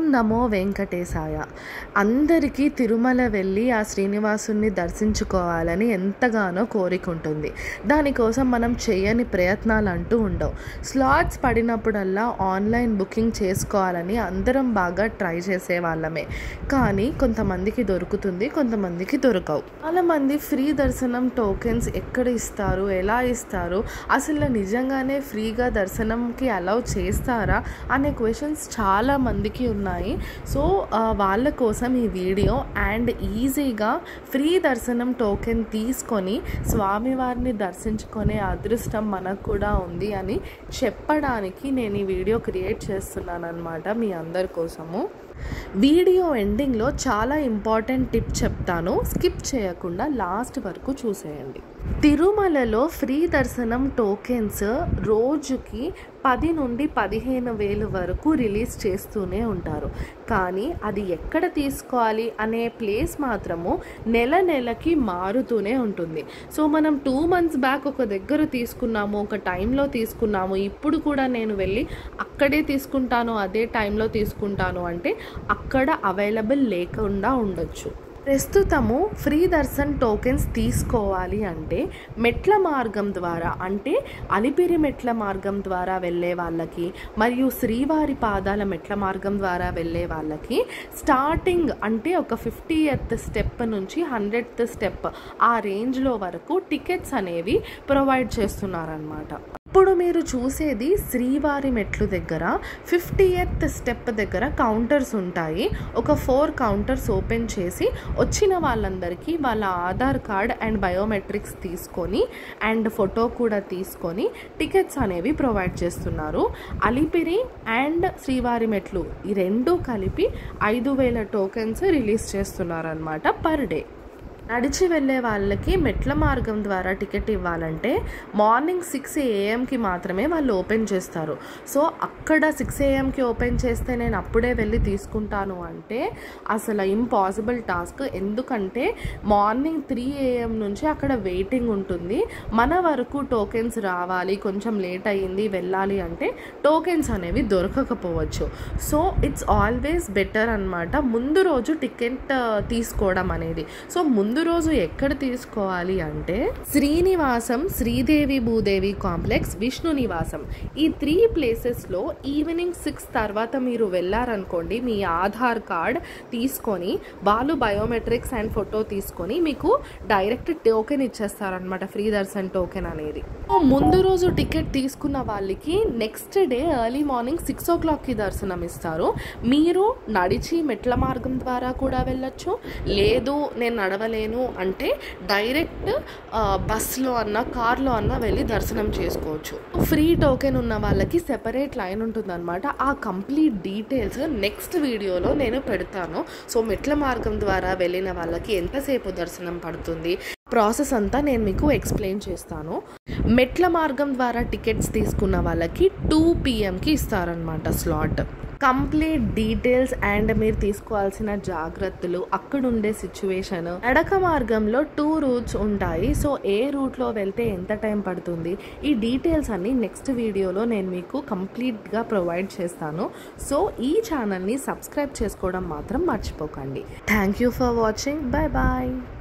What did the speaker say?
నమో వెంకటేశాయ అందరికీ తిరుమల వెళ్ళి ఆ శ్రీనివాసుని దర్శించుకోవాలని ఎంతగానో కోరిక ఉంటుంది దానికోసం మనం చేయని ప్రయత్నాలు అంటూ ఉండవు స్లాట్స్ పడినప్పుడల్లా ఆన్లైన్ బుకింగ్ చేసుకోవాలని అందరం బాగా ట్రై చేసే వాళ్ళమే కానీ కొంతమందికి దొరుకుతుంది కొంతమందికి దొరకవు చాలామంది ఫ్రీ దర్శనం టోకెన్స్ ఎక్కడ ఇస్తారు ఎలా ఇస్తారు అసలు నిజంగానే ఫ్రీగా దర్శనంకి అలౌ చేస్తారా అనే క్వశ్చన్స్ చాలా మందికి ఉన్నాయి సో ఆ, వాళ్ళ కోసం ఈ వీడియో అండ్ ఈజీగా ఫ్రీ దర్శనం టోకెన్ తీసుకొని స్వామివారిని దర్శించుకునే అదృష్టం మనకు కూడా ఉంది అని చెప్పడానికి నేను ఈ వీడియో క్రియేట్ చేస్తున్నాను అనమాట మీ అందరి కోసము వీడియో ఎండింగ్లో చాలా ఇంపార్టెంట్ టిప్ చెప్తాను స్కిప్ చేయకుండా లాస్ట్ వరకు చూసేయండి తిరుమలలో ఫ్రీ దర్శనం టోకెన్స్ రోజుకి పది నుండి పదిహేను వేలు వరకు రిలీజ్ చేస్తూనే ఉంటారు కానీ అది ఎక్కడ తీసుకోవాలి అనే ప్లేస్ మాత్రము నెల నెలకి మారుతూనే ఉంటుంది సో మనం టూ మంత్స్ బ్యాక్ ఒక దగ్గర తీసుకున్నాము ఒక టైంలో తీసుకున్నాము ఇప్పుడు కూడా నేను వెళ్ళి అక్కడే తీసుకుంటాను అదే టైంలో తీసుకుంటాను అంటే అక్కడ అవైలబుల్ లేకుండా ఉండొచ్చు ప్రస్తుతము ఫ్రీ దర్శన్ టోకెన్స్ తీసుకోవాలి అంటే మెట్ల మార్గం ద్వారా అంటే అలిపిరి మెట్ల మార్గం ద్వారా వెళ్ళే వాళ్ళకి మరియు శ్రీవారి పాదాల మెట్ల మార్గం ద్వారా వెళ్ళే వాళ్ళకి స్టార్టింగ్ అంటే ఒక ఫిఫ్టీ ఎత్ స్టెప్ నుంచి హండ్రెడ్ స్టెప్ ఆ రేంజ్లో వరకు టికెట్స్ అనేవి ప్రొవైడ్ చేస్తున్నారనమాట ఇప్పుడు మీరు చూసేది శ్రీవారి మెట్లు దగ్గర ఫిఫ్టీ ఎత్ స్టెప్ దగ్గర కౌంటర్స్ ఉంటాయి ఒక ఫోర్ కౌంటర్స్ ఓపెన్ చేసి వచ్చిన వాళ్ళందరికీ వాళ్ళ ఆధార్ కార్డ్ అండ్ బయోమెట్రిక్స్ తీసుకొని అండ్ ఫోటో కూడా తీసుకొని టికెట్స్ అనేవి ప్రొవైడ్ చేస్తున్నారు అలిపిరి అండ్ శ్రీవారి మెట్లు ఈ రెండు కలిపి ఐదు వేల టోకెన్స్ రిలీజ్ చేస్తున్నారనమాట పర్ డే నడిచి వెళ్ళే వాళ్ళకి మెట్ల మార్గం ద్వారా టికెట్ ఇవ్వాలంటే మార్నింగ్ సిక్స్ ఏఎంకి మాత్రమే వాళ్ళు ఓపెన్ చేస్తారు సో అక్కడ సిక్స్ ఏఎంకి ఓపెన్ చేస్తే నేను అప్పుడే వెళ్ళి తీసుకుంటాను అంటే అసలు ఇంపాసిబుల్ టాస్క్ ఎందుకంటే మార్నింగ్ త్రీ ఏఎం నుంచి అక్కడ వెయిటింగ్ ఉంటుంది మన వరకు టోకెన్స్ రావాలి కొంచెం లేట్ అయ్యింది వెళ్ళాలి అంటే టోకెన్స్ అనేవి దొరకకపోవచ్చు సో ఇట్స్ ఆల్వేస్ బెటర్ అనమాట ముందు రోజు టికెట్ తీసుకోవడం అనేది సో ముందు రోజు ఎక్కడ తీసుకోవాలి అంటే శ్రీనివాసం శ్రీదేవి భూదేవి కాంప్లెక్స్ విష్ణు నివాసం ఈ త్రీ ప్లేసెస్లో ఈవినింగ్ సిక్స్ తర్వాత మీరు వెళ్ళారనుకోండి మీ ఆధార్ కార్డ్ తీసుకొని వాళ్ళు బయోమెట్రిక్స్ అండ్ ఫోటో తీసుకొని మీకు డైరెక్ట్ టోకెన్ ఇచ్చేస్తారనమాట ఫ్రీ దర్శన్ టోకెన్ అనేది సో ముందు రోజు టికెట్ తీసుకున్న వాళ్ళకి next day early morning six ఓ క్లాక్కి దర్శనం ఇస్తారు మీరు నడిచి మెట్ల మార్గం ద్వారా కూడా వెళ్ళొచ్చు లేదు నేను నడవలేను అంటే డైరెక్ట్ ఆ, బస్లో అన్న కార్లో అన్న వెళ్ళి దర్శనం చేసుకోవచ్చు ఫ్రీ టోకెన్ ఉన్న వాళ్ళకి సెపరేట్ లైన్ ఉంటుందన్నమాట ఆ కంప్లీట్ డీటెయిల్స్ నెక్స్ట్ వీడియోలో నేను పెడతాను సో మెట్ల మార్గం ద్వారా వెళ్ళిన వాళ్ళకి ఎంతసేపు దర్శనం పడుతుంది ప్రాసెస్ అంతా నేను మీకు ఎక్స్ప్లెయిన్ చేస్తాను మెట్ల మార్గం ద్వారా టికెట్స్ తీసుకున్న వాళ్ళకి టూ పిఎంకి ఇస్తారనమాట స్లాట్ కంప్లీట్ డీటెయిల్స్ అండ్ మీరు తీసుకోవాల్సిన జాగ్రత్తలు అక్కడ ఉండే సిచ్యువేషన్ నడక మార్గంలో టూ రూట్స్ ఉంటాయి సో ఏ రూట్లో వెళ్తే ఎంత టైం పడుతుంది ఈ డీటెయిల్స్ అన్ని నెక్స్ట్ వీడియోలో నేను మీకు కంప్లీట్గా ప్రొవైడ్ చేస్తాను సో ఈ ఛానల్ని సబ్స్క్రైబ్ చేసుకోవడం మాత్రం మర్చిపోకండి thank you for watching bye bye